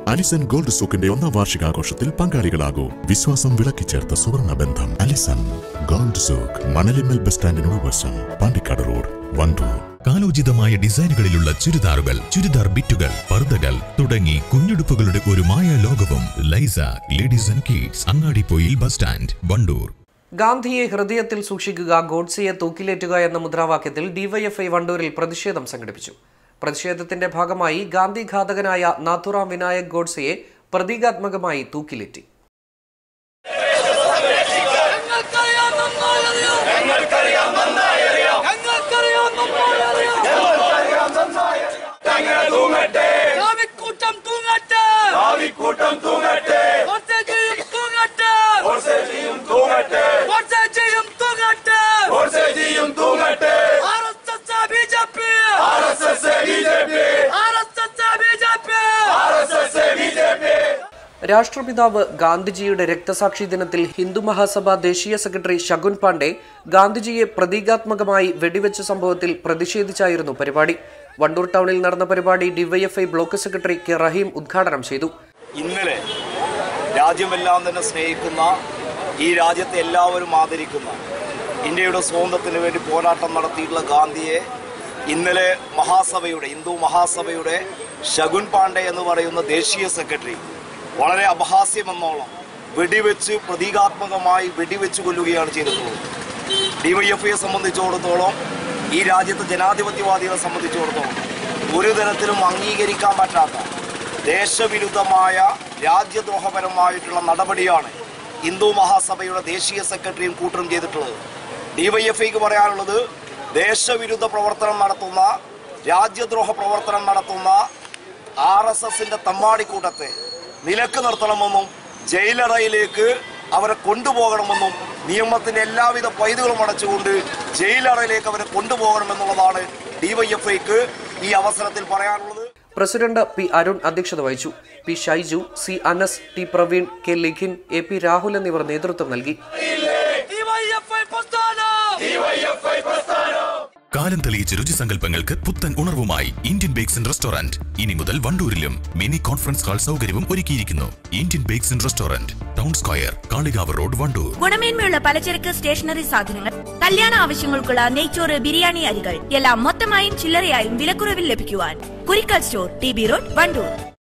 Allison gold സൂക്കിന്റെ ഒന്നാം വാർഷികാഘോഷത്തിൽ പങ്കാളികളാകൂ വിശ്വാസം വിളക്കിച്ചേർത്ത സുവർണ ബന്ധം Alison gold souk Manalimal bus സ്റ്റാൻഡിനോട് വശം പാണ്ടിക്കാട് റോഡ് വണ്ടൂർ കാലോചിതമായ ഡിസൈനുകളിലുള്ള ചുരിദാറുകൾ ചുരിദാർ ബിറ്റുകൾ പർദ്ദകൾ തുടങ്ങി കുഞ്ഞുടുപ്പുകളുടെ ഒരു മായ ലോകവും ലൈസ ladies and kids Angadipoyil bus stand Wandoor ഗാന്ധിയെ ഹൃദയത്തിൽ സൂക്ഷിക്കുക ഗോഡ്സെയെ തൂക്കിലേറ്റുക എന്ന മുദ്രാവാക്യത്തിൽ ഡിവൈഎഫ്ഐ വണ്ടൂരിൽ പ്രതിഷേധം സംഘടിപ്പിച്ചു പ്രതിഷേധത്തിന്റെ ഭാഗമായി ഗാന്ധി ഘാതകനായ നാഥുറാം വിനായക് ഗോഡ്സെയെ പ്രതീകാത്മകമായി തൂക്കിലേറ്റി ഞങ്ങൾക്കറിയാം നന്നായറിയാം ഞങ്ങൾക്കറിയാം നന്നായറിയാം കൂട്ടം തൂങ്ങട്ടെ ഭാവിക്കൂട്ടം തൂങ്ങട്ടെ ഒറ്റയ്ക്കും തൂങ്ങട്ടെ ഓർസേജിയും തൂങ്ങട്ടെ ഒറ്റയ്ക്കും തൂങ്ങട്ടെ ഓർസേജിയും തൂങ്ങട്ടെ R S S B J P R S S B J P R S S B J P R S S B J P രാഷ്ട്രപിതാവ് ഗാന്ധിജിയുടെ രക്തസാക്ഷി ദിനത്തിൽ ഹിന്ദു മഹാസഭ ദേശീയ സെക്രട്ടറി ശകുൻ പാണ്ഡെ ഗാന്ധിജിയെ പ്രതീകാത്മകമായി വെടിവെച്ച സംഭവത്തിൽ പ്രതിഷേധിച്ചായിരുന്നു പരിപാടി വണ്ടൂർ ടൗണിൽ നടന്ന പരിപാടി DYFI block secretary K Rahim ഉദ്ഘാടനം ചെയ്തു ഇന്നലെ രാജ്യമെല്ലാം തന്നെ സ്നേഹിക്കുന്ന ഈ രാജ്യത്തെ എല്ലാവരും ആദരിക്കുന്ന ഇന്ത്യയുടെ സ്വാതന്ത്ര്യത്തിന് വേണ്ടി പോരാട്ടം നടത്തിയിട്ടുള്ള ഗാന്ധിയെ ഇന്നലെ മഹാസഭയുടെ ഹിന്ദു മഹാസഭയുടെ ശകുൻ പാണ്ഡെ എന്ന് പറയുന്ന ദേശീയ സെക്രട്ടറി വളരെ അപഹാസ്യമെന്നോളം വെടിവെച്ച് പ്രതീകാത്മകമായി വെടിവെച്ച് കൊല്ലുകയാണ് ചെയ്തിട്ടുള്ളത് ഡിവൈഎഫ്ഐയെ സംബന്ധിച്ചിടത്തോളം ഈ രാജ്യത്തെ ജനാധിപത്യവാദികളെ സംബന്ധിച്ചിടത്തോളം ഒരു തരത്തിലും അംഗീകരിക്കാൻ പറ്റാത്ത ദേശവിരുദ്ധമായ രാജ്യദ്രോഹപരമായിട്ടുള്ള നടപടിയാണ് ഹിന്ദു മഹാസഭയുടെ ദേശീയ സെക്രട്ടറിയും കൂട്ടരും ചെയ്തിട്ടുള്ളത് ഡിവൈഎഫ്ഐക്ക് പറയാനുള്ളത് ദേശവിരുദ്ധ പ്രവർത്തനം നടത്തുന്ന രാജ്യദ്രോഹ പ്രവർത്തനം നടത്തുന്ന ആർ എസ് എസിന്റെ തമ്മാടിക്കൂട്ടത്തെ നിലക്ക് നിർത്തണമെന്നും ജയിലറയിലേക്ക് അവരെ കൊണ്ടുപോകണമെന്നും നിയമത്തിന്റെ എല്ലാവിധ പൈതുകളും അടച്ചുകൊണ്ട് ജയിലറയിലേക്ക് അവരെ കൊണ്ടുപോകണമെന്നുള്ളതാണ് ഡിവൈഎഫ്ഐക്ക് ഈ അവസരത്തിൽ പറയാനുള്ളത് പ്രസിഡന്റ് പി അരുൺ അധ്യക്ഷത വഹിച്ചു P Shaiju C Anas T Praveen K Likhin A P Rahul എന്നിവർ നേതൃത്വം നൽകി ഡിവൈഎഫ്ഐ പ്രസ്ഥാനം കാലം തെളിയിച്ച രുചിസങ്കല്പങ്ങൾക്ക് പുത്തൻ ഉണർവുമായി ഇന്ത്യൻ ബേക്സ് ആൻഡ് റെസ്റ്റോറന്റ് ഇനി മുതൽ വണ്ടൂരിലും മിനി കോൺഫറൻസ് ഹാൾ സൗകര്യവും ഒരുക്കിയിരിക്കുന്നു Indian bakes and restaurant town square Kalikavu road Wandoor ഗുണമേന്മയുള്ള പലചരക്ക് സ്റ്റേഷനറി സാധനങ്ങൾ കല്യാണ ആവശ്യങ്ങൾക്കുള്ള നെയ്ച്ചോറ് ബിരിയാണി അരികൾ എല്ലാം മൊത്തമായും ചില്ലറയായും വിലക്കുറവിൽ ലഭിക്കുവാൻ Kurikkal store T B road Wandoor